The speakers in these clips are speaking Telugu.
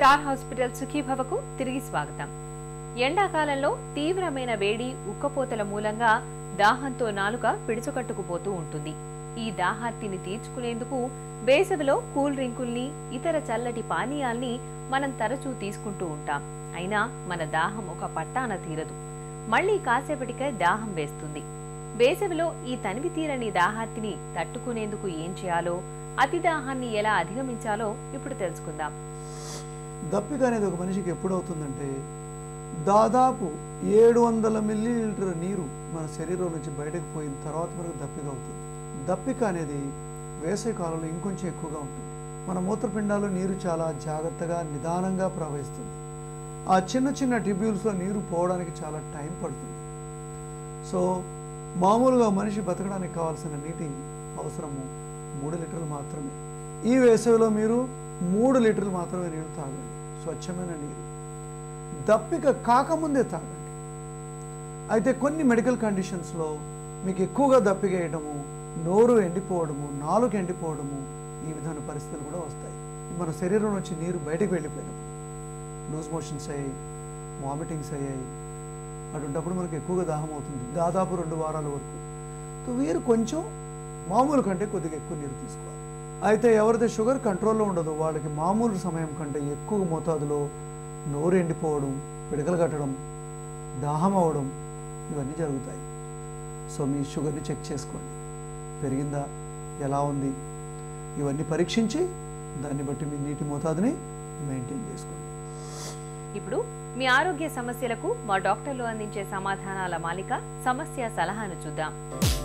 స్టార్ హాస్పిటల్ సుఖీభవకు తిరిగి స్వాగతం ఎండాకాలంలో తీవ్రమైన వేడి ఉక్కపోతల మూలంగా దాహంతో నాలుక పిడుచుకట్టుకుపోతూ ఉంటుంది ఈ దాహార్తిని తీర్చుకునేందుకు వేసవిలో కూల్ డ్రింకుల్ని ఇతర చల్లటి పానీయాల్ని మనం తరచూ తీసుకుంటూ ఉంటాం అయినా మన దాహం ఒక పట్టాన తీరదు మళ్ళీ కాసేపటికే దాహం వేస్తుంది వేసవిలో ఈ తనివి తీరని దాహార్తిని తట్టుకునేందుకు ఏం చేయాలో అతి దాహాన్ని ఎలా అధిగమించాలో ఇప్పుడు తెలుసుకుందాం దప్పిక అనేది ఒక మనిషికి ఎప్పుడు అవుతుందంటే దాదాపు ఏడు వందల మిల్లీలీటర్ నీరు మన శరీరం నుంచి బయటకు పోయిన తర్వాత మనకు దప్పిక అవుతుంది దప్పిక అనేది వేసవి కాలంలో ఇంకొంచెం ఎక్కువగా ఉంటుంది మన మూత్రపిండాల్లో నీరు చాలా జాగ్రత్తగా నిదానంగా ప్రవహిస్తుంది ఆ చిన్న చిన్న ట్రిబ్యూల్స్లో నీరు పోవడానికి చాలా టైం పడుతుంది సో మామూలుగా మనిషి బతకడానికి కావాల్సిన నీటి అవసరము మూడు లీటర్లు మాత్రమే ఈ వేసవిలో మీరు మూడు లీటర్లు మాత్రమే నీళ్లు తాగండి స్వచ్ఛమైన నీరు దప్పిక కాకముందే తాగండి అయితే కొన్ని మెడికల్ కండిషన్స్లో మీకు ఎక్కువగా దప్పిక వేయడము నోరు ఎండిపోవడము నాలుగు ఎండిపోవడము ఈ విధమైన పరిస్థితులు కూడా వస్తాయి మన శరీరం నుంచి నీరు బయటకు వెళ్ళిపోయినప్పుడు లూజ్ మోషన్స్ అయ్యాయి వామిటింగ్స్ అయ్యాయి అటువంటప్పుడు మనకు ఎక్కువగా దాహం అవుతుంది దాదాపు రెండు వారాల వరకు సో వీరు కొంచెం మామూలు కంటే కొద్దిగా ఎక్కువ నీరు తీసుకోవాలి అయితే ఎవరైతే షుగర్ కంట్రోల్లో ఉండదో వాళ్ళకి మామూలు సమయం కంటే ఎక్కువ మోతాదులో నోరు ఎండిపోవడం పిడకలు కట్టడం దాహం అవ్వడం ఇవన్నీ జరుగుతాయి సో మీ షుగర్ని చెక్ చేసుకోండి పెరిగిందా ఎలా ఉంది ఇవన్నీ పరీక్షించి దాన్ని బట్టి మీ నీటి మోతాదుని మెయింటైన్ చేసుకోండి ఇప్పుడు మీ ఆరోగ్య సమస్యలకు మా డాక్టర్లు అందించే సమాధానాల మాలిక సమస్య సలహాను చూద్దాం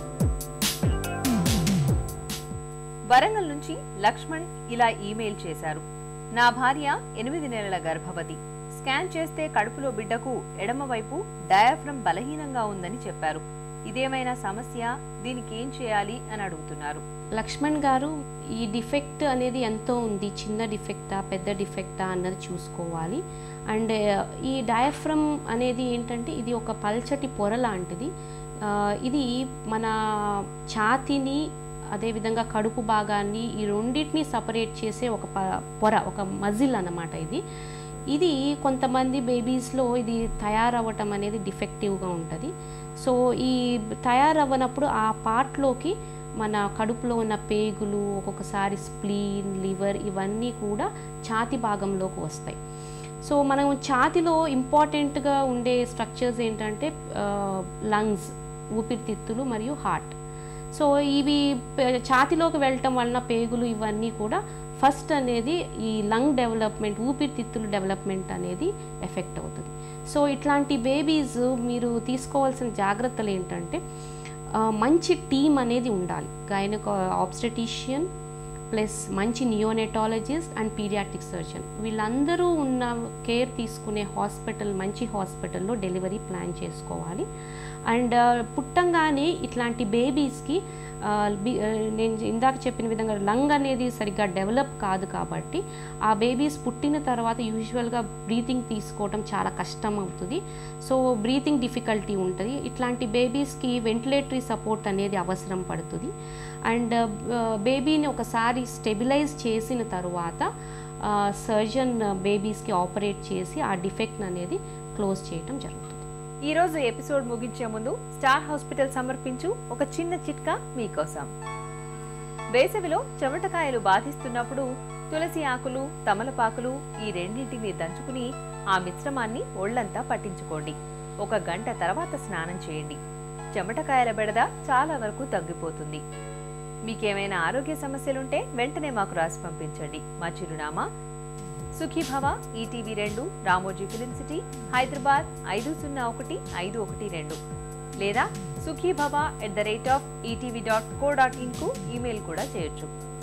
వరంగల్ నుంచి లక్ష్మణ్ ఇలా ఈమెయిల్ చేశారు నా భార్య ఎనిమిది నెలల గర్భవతి స్కాన్ చేస్తే కడుపులో బిడ్డకు ఎడమవైపు డయాఫ్రమ్ బలహీనంగా ఉందని చెప్పారు ఇదేమైనా సమస్య దీనికి ఏం చేయాలి అని అడుగుతున్నారు లక్ష్మణ్ గారు ఈ డిఫెక్ట్ అనేది ఎంతో ఉంది చిన్న డిఫెక్టా పెద్ద డిఫెక్టా అన్నది చూసుకోవాలి అండ్ ఈ డయాఫ్రమ్ అనేది ఏంటంటే ఇది ఒక పల్చటి పొర లాంటిది ఆ, ఇది మన ఛాతీని అదేవిధంగా కడుపు భాగాన్ని ఈ రెండింటిని సపరేట్ చేసే ఒక ప- పొర ఒక మజిల్ అన్నమాట ఇది ఇది కొంతమంది బేబీస్లో ఇది తయారవ్వటం అనేది డిఫెక్టివ్గా ఉంటుంది సో ఈ తయారవ్వనప్పుడు ఆ పార్ట్లోకి మన కడుపులో ఉన్న పేగులు ఒక్కొక్కసారి స్ప్లీన్ లివర్ ఇవన్నీ కూడా ఛాతి భాగంలోకి వస్తాయి సో మనం ఛాతిలో ఇంపార్టెంట్గా ఉండే స్ట్రక్చర్స్ ఏంటంటే లంగ్స్ ఊపిరితిత్తులు మరియు హార్ట్ సో ఇవి ప- ఛాతిలోకి వెళ్ళటం వలన పేగులు ఇవన్నీ కూడా ఫస్ట్ అనేది ఈ లంగ్ డెవలప్మెంట్ ఊపిరితిత్తుల డెవలప్మెంట్ అనేది ఎఫెక్ట్ అవుతుంది సో ఇట్లాంటి బేబీస్ మీరు తీసుకోవాల్సిన జాగ్రత్తలు ఏంటంటే ఆ, మంచి టీం అనేది ఉండాలి గైనక ఆబ్స్టెటిషియన్ ప్లస్ మంచి నియోనెటాలజిస్ట్ అండ్ పీడియాట్రిక్ సర్జన్ వీళ్ళందరూ ఉన్న కేర్ తీసుకునే హాస్పిటల్ మంచి హాస్పిటల్లో డెలివరీ ప్లాన్ చేసుకోవాలి అండ్ పుట్టంగానే ఇట్లాంటి బేబీస్కి నేను ఇందాక చెప్పిన విధంగా లంగ్ అనేది సరిగ్గా డెవలప్ కాదు కాబట్టి ఆ బేబీస్ పుట్టిన తర్వాత యూజువల్గా బ్రీతింగ్ తీసుకోవడం చాలా కష్టం అవుతుంది సో బ్రీతింగ్ డిఫికల్టీ ఉంటుంది ఇట్లాంటి బేబీస్కి వెంటిలేటరీ సపోర్ట్ అనేది అవసరం పడుతుంది అండ్ బేబీని ఒకసారి స్టెబిలైజ్ చేసిన తర్వాత సర్జన్ బేబీస్కి ఆపరేట్ చేసి ఆ డిఫెక్ట్ అనేది క్లోజ్ చేయటం జరుగుతుంది ఈ రోజు ఎపిసోడ్ ముగించే ముందు స్టార్ హాస్పిటల్ సమర్పించు ఒక చిన్న చిట్కా మీకోసం వేసవిలో చెమటకాయలు బాధిస్తున్నప్పుడు తులసి ఆకులు తమలపాకులు ఈ రెండింటిని దంచుకుని ఆ మిశ్రమాన్ని ఒళ్లంతా పట్టించుకోండి ఒక గంట తర్వాత స్నానం చేయండి చెమటకాయల బెడద చాలా వరకు తగ్గిపోతుంది మీకేమైనా ఆరోగ్య సమస్యలుంటే వెంటనే మాకు రాసి పంపించండి మా చిరునామా సుఖీభవ ఈటీవీ రెండు రామోజీ ఫిలిం సిటీ హైదరాబాద్ ఐదు సున్నా ఒకటి ఐదు ఒకటి రెండు లేదా Sukhibhava at the rate of ETV dot co dot ఇన్కు ఈమెయిల్ కూడా చేయొచ్చు